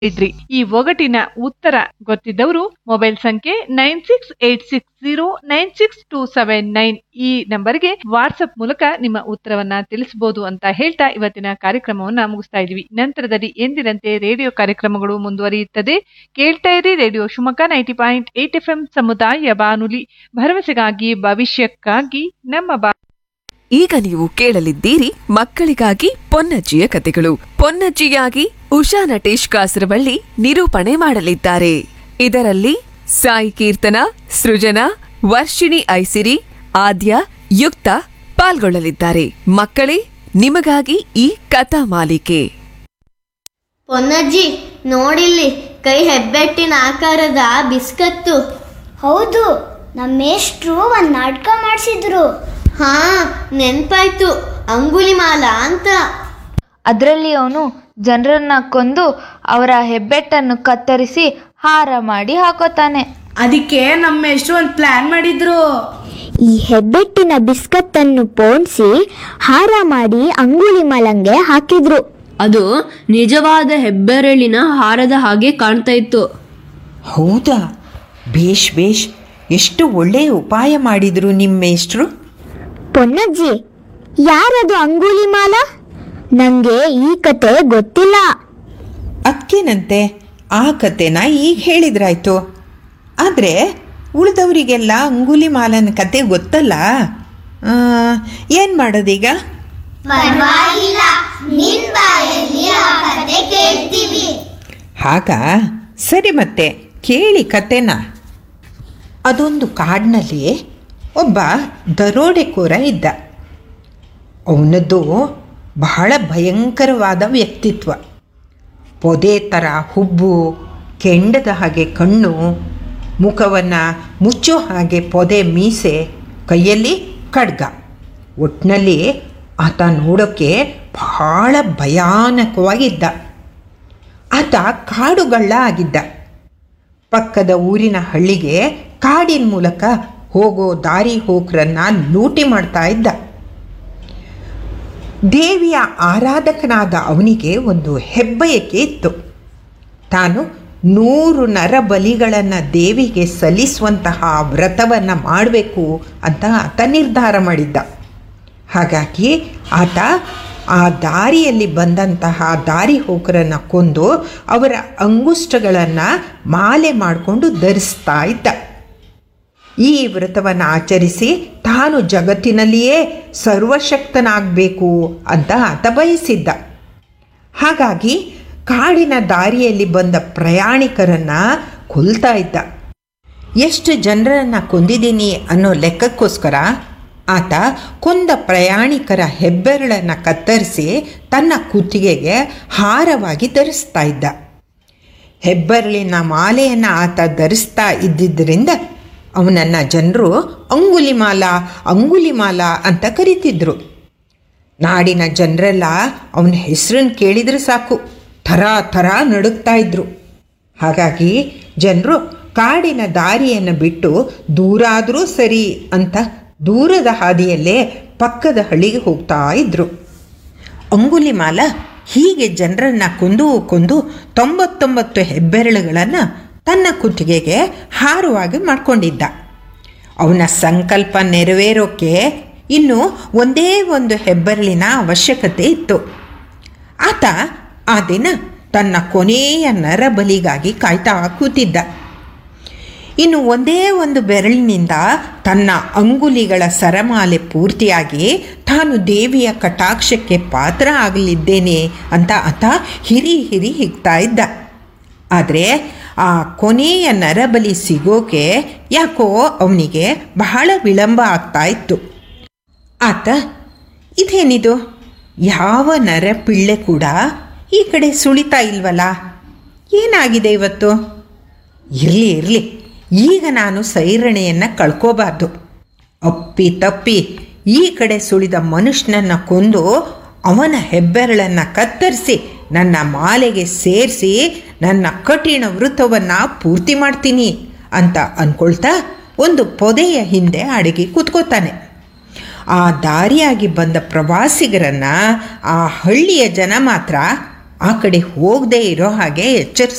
ಇದ್ರಿ ಈ ಒಗಟಿನ ಉತ್ತರ ಗೊತ್ತಿದ್ದವರು ಮೊಬೈಲ್ ಸಂಖ್ಯೆ nine six eight six zero nine six two seven nine ಈ ನಂಬರ್ಗೆ ವಾಟ್ಸ್ಆಪ್ ಮೂಲಕ ನಿಮ್ಮ ಉತ್ತರವನ್ನ ತಿಳಿಸಬಹುದು ಅಂತ ಹೇಳ್ತಾ ಇವತ್ತಿನ ಕಾರ್ಯಕ್ರಮವನ್ನ ಮುಗಿಸ್ತಾ ಇದೀವಿ ನಂತರದಲ್ಲಿ ಎಂದಿನಂತೆ ರೇಡಿಯೋ ಕಾರ್ಯಕ್ರಮಗಳು ಮುಂದುವರಿಯುತ್ತದೆ ಕೇಳ್ತಾ ಇರಿ radio Shivamogga ninety point eight F M ಸಮುದಾಯ ಬಾನುಲಿ ಭರವಸೆಗಾಗಿ ಭವಿಷ್ಯಕ್ಕಾಗಿ ನಮ್ಮ ಬಾ ಈಗ ನೀವು ಕೇಳಲಿದ್ದೀರಿ ಮಕ್ಕಳಿಗಾಗಿ ಪೊನ್ನಜ್ಜಿಯ ಕತೆಗಳು ಪೊನ್ನಜ್ಜಿಯಾಗಿ ಉಷಾ ನಟೇಶ್ ಕಾಸರವಳ್ಳಿ ನಿರೂಪಣೆ ಮಾಡಲಿದ್ದಾರೆ ಇದರಲ್ಲಿ ಸಾಯಿ ಕೀರ್ತನ ಸೃಜನಾ ವರ್ಷಿಣಿ ಐಸಿರಿ ಆದ್ಯ ಯುಕ್ತ ಪಾಲ್ಗೊಳ್ಳಲಿದ್ದಾರೆ ಮಕ್ಕಳೇ ನಿಮಗಾಗಿ ಈ ಕಥಾ ಮಾಲಿಕೆ ಪೊನ್ನಜ್ಜಿ ನೋಡಿಲ್ಲಿ ಕೈ ಹೆಬ್ಬೆಟ್ಟಿನ ಆಕಾರದ ಬಿಸ್ಕತ್ತು ಹೌದು ನಮ್ಮ ಮೇಷ್ಟ್ರು ಒಂದು ನಾಟಕ ಮಾಡಿಸಿದ್ರು ಹಾ ನೆನ್ಪಾಯ್ತು ಅಂಗುಲಿಮಾಲ ಅಂತ ಅದರಲ್ಲಿ ಅವನು ಜನರನ್ನ ಕೊಂದು ಅವರ ಹೆಬ್ಬೆಟ್ಟನ್ನು ಕತ್ತರಿಸಿ ಹಾರ ಮಾಡಿ ಹಾಕೋತಾನೆ ಅದಕ್ಕೆ ನಮ್ಮ ಎಷ್ಟು ಒಂದು ಪ್ಲಾನ್ ಮಾಡಿದ್ರು ಈ ಹೆಬ್ಬೆಟ್ಟಿನ ಬಿಸ್ಕತ್ತನ್ನು ಪೋಣಿಸಿ ಹಾರ ಮಾಡಿ ಅಂಗುಲಿ ಮಲಂಗೆ ಹಾಕಿದ್ರು ಅದು ನಿಜವಾದ ಹೆಬ್ಬೆರಳಿನ ಹಾರದ ಹಾಗೆ ಕಾಣ್ತಾ ಇತ್ತು ಹೌದಾ ಬೇಷ್ ಬೇಷ್ ಎಷ್ಟು ಒಳ್ಳೆಯ ಉಪಾಯ ಮಾಡಿದ್ರು ನಿಮ್ಮ ಮೇಷ್ಟ್ರು ಪೊನ್ನಜ್ಜಿ ಯಾರದು ಅಂಗುಲಿ ಮಾಲ ನಂಗೆ ಈ ಕತೆ ಗೊತ್ತಿಲ್ಲ ಅದಕ್ಕೇನಂತೆ ಆ ಕತೆನ ಈಗ ಹೇಳಿದ್ರಾಯ್ತು ಆದರೆ ಉಳಿದವರಿಗೆಲ್ಲ ಅಂಗುಲಿ ಮಾಲನ ಕತೆ ಗೊತ್ತಲ್ಲ ಏನು ಮಾಡೋದೀಗ ಹಾಗ ಸರಿ ಮತ್ತೆ ಕೇಳಿ ಕತೆನ ಅದೊಂದು ಕಾಡಿನಲ್ಲಿ ಒಬ್ಬ ದರೋಡೆಕೋರ ಇದ್ದ ಅವನದ್ದು ಬಹಳ ಭಯಂಕರವಾದ ವ್ಯಕ್ತಿತ್ವ ಪೊದೆ ಥರ ಹುಬ್ಬು ಕೆಂಡದ ಹಾಗೆ ಕಣ್ಣು ಮುಖವನ್ನು ಮುಚ್ಚೋ ಹಾಗೆ ಪೊದೆ ಮೀಸೆ ಕೈಯಲ್ಲಿ ಖಡ್ಗ ಒಟ್ಟಿನಲ್ಲಿ ಆತ ನೋಡೋಕ್ಕೆ ಬಹಳ ಭಯಾನಕವಾಗಿದ್ದ ಆತ ಕಾಡುಗಳ್ಳ ಆಗಿದ್ದ ಪಕ್ಕದ ಊರಿನ ಹಳ್ಳಿಗೆ ಕಾಡಿನ ಮೂಲಕ ಹೋಗೋ ದಾರಿ ಹೋಕರನ್ನ ಲೂಟಿ ಮಾಡ್ತಾ ಇದ್ದ ದೇವಿಯ ಆರಾಧಕನಾದ ಅವನಿಗೆ ಒಂದು ಹೆಬ್ಬಯಕೆ ಇತ್ತು ತಾನು ನೂರು ನರ ಬಲಿಗಳನ್ನು ದೇವಿಗೆ ಸಲ್ಲಿಸುವಂತಹ ವ್ರತವನ್ನು ಮಾಡಬೇಕು ಅಂತ ಆತ ನಿರ್ಧಾರ ಮಾಡಿದ್ದ ಹಾಗಾಗಿ ಆತ ಆ ದಾರಿಯಲ್ಲಿ ಬಂದಂತಹ ದಾರಿ ಹೋಕರನ್ನು ಕೊಂದು ಅವರ ಅಂಗುಷ್ಟಗಳನ್ನು ಮಾಲೆ ಮಾಡಿಕೊಂಡು ಧರಿಸ್ತಾ ಇದ್ದ ಈ ವ್ರತವನ್ನು ಆಚರಿಸಿ ತಾನು ಜಗತ್ತಿನಲ್ಲಿಯೇ ಸರ್ವಶಕ್ತನಾಗಬೇಕು ಅಂತ ಆತ ಬಯಸಿದ್ದ ಹಾಗಾಗಿ ಕಾಡಿನ ದಾರಿಯಲ್ಲಿ ಬಂದ ಪ್ರಯಾಣಿಕರನ್ನು ಕೊಲ್ತಾ ಇದ್ದ ಎಷ್ಟು ಜನರನ್ನು ಕೊಂದಿದ್ದೀನಿ ಅನ್ನೋ ಲೆಕ್ಕಕ್ಕೋಸ್ಕರ ಆತ ಕೊಂದ ಪ್ರಯಾಣಿಕರ ಹೆಬ್ಬೆರಳನ್ನು ಕತ್ತರಿಸಿ ತನ್ನ ಕುತ್ತಿಗೆಗೆ ಹಾರವಾಗಿ ಧರಿಸ್ತಾ ಇದ್ದ ಹೆಬ್ಬೆರಳಿನ ಮಾಲೆಯನ್ನು ಆತ ಧರಿಸ್ತಾ ಇದ್ದಿದ್ದರಿಂದ ಅವನನ್ನು ಜನರು ಅಂಗುಲಿಮಾಲ ಅಂಗುಲಿಮಾಲ ಅಂತ ಕರಿತಿದ್ರು ನಾಡಿನ ಜನರೆಲ್ಲ ಅವನ ಹೆಸರನ್ನು ಕೇಳಿದರೆ ಸಾಕು ಥರ ಥರ ನಡುಗ್ತಾ ಇದ್ರು ಹಾಗಾಗಿ ಜನರು ಕಾಡಿನ ದಾರಿಯನ್ನು ಬಿಟ್ಟು ದೂರಾದರೂ ಸರಿ ಅಂತ ದೂರದ ಹಾದಿಯಲ್ಲೇ ಪಕ್ಕದ ಹಳ್ಳಿಗೆ ಹೋಗ್ತಾ ಇದ್ರು ಅಂಗುಲಿಮಾಲ ಹೀಗೆ ಜನರನ್ನು ಕೊಂದು ಕೊಂದು ತೊಂಬತ್ತೊಂಬತ್ತು ಹೆಬ್ಬೆರಳುಗಳನ್ನು ತನ್ನ ಕುತ್ತಿಗೆಗೆ ಹಾರುವಾಗಿ ಮಾಡಿಕೊಂಡಿದ್ದ ಅವನ ಸಂಕಲ್ಪ ನೆರವೇರೋಕ್ಕೆ ಇನ್ನು ಒಂದೇ ಒಂದು ಹೆಬ್ಬೆರಳಿನ ಅವಶ್ಯಕತೆ ಇತ್ತು ಆತ ಆ ದಿನ ತನ್ನ ಕೊನೆಯ ನರಬಲಿಗಾಗಿ ಕಾಯ್ತಾ ಕೂತಿದ್ದ ಇನ್ನು ಒಂದೇ ಒಂದು ಬೆರಳಿನಿಂದ ತನ್ನ ಅಂಗುಲಿಗಳ ಸರಮಾಲೆ ಪೂರ್ತಿಯಾಗಿ ತಾನು ದೇವಿಯ ಕಟಾಕ್ಷಕ್ಕೆ ಪಾತ್ರ ಆಗಲಿದ್ದೇನೆ ಅಂತ ಆತ ಹಿರಿ ಹಿರಿ ಹಿಗ್ತಾ ಇದ್ದ ಆದರೆ ಆ ಕೊನೆಯ ನರಬಲಿ ಸಿಗೋಕೆ ಯಾಕೋ ಅವನಿಗೆ ಬಹಳ ವಿಳಂಬ ಆಗ್ತಾ ಇತ್ತು ಆತ ಇದೇನಿದು ಯಾವ ನರಪಿಳ್ಳೆ ಕೂಡ ಈ ಕಡೆ ಸುಳಿತಾ ಇಲ್ವಲ್ಲ ಏನಾಗಿದೆ ಇವತ್ತು ಇರಲಿ ಇರಲಿ ಈಗ ನಾನು ಸೈರಣೆಯನ್ನು ಕಳ್ಕೋಬಾರ್ದು ಅಪ್ಪಿ ತಪ್ಪಿ ಈ ಕಡೆ ಸುಳಿದ ಮನುಷ್ಯನನ್ನು ಕೊಂದು ಅವನ ಹೆಬ್ಬೆರಳನ್ನು ಕತ್ತರಿಸಿ ನನ್ನ ಮಾಲೆಗೆ ಸೇರಿಸಿ ನನ್ನ ಕಠಿಣ ವೃತ್ತವನ್ನು ಪೂರ್ತಿ ಮಾಡ್ತೀನಿ ಅಂತ ಅಂದ್ಕೊಳ್ತಾ ಒಂದು ಪೊದೆಯ ಹಿಂದೆ ಅಡಗಿ ಕೂತ್ಕೋತಾನೆ ಆ ದಾರಿಯಾಗಿ ಬಂದ ಪ್ರವಾಸಿಗರನ್ನು ಆ ಹಳ್ಳಿಯ ಜನ ಮಾತ್ರ ಆ ಕಡೆ ಹೋಗದೇ ಇರೋ ಹಾಗೆ ಎಚ್ಚರಿಸ್ತಾರೆ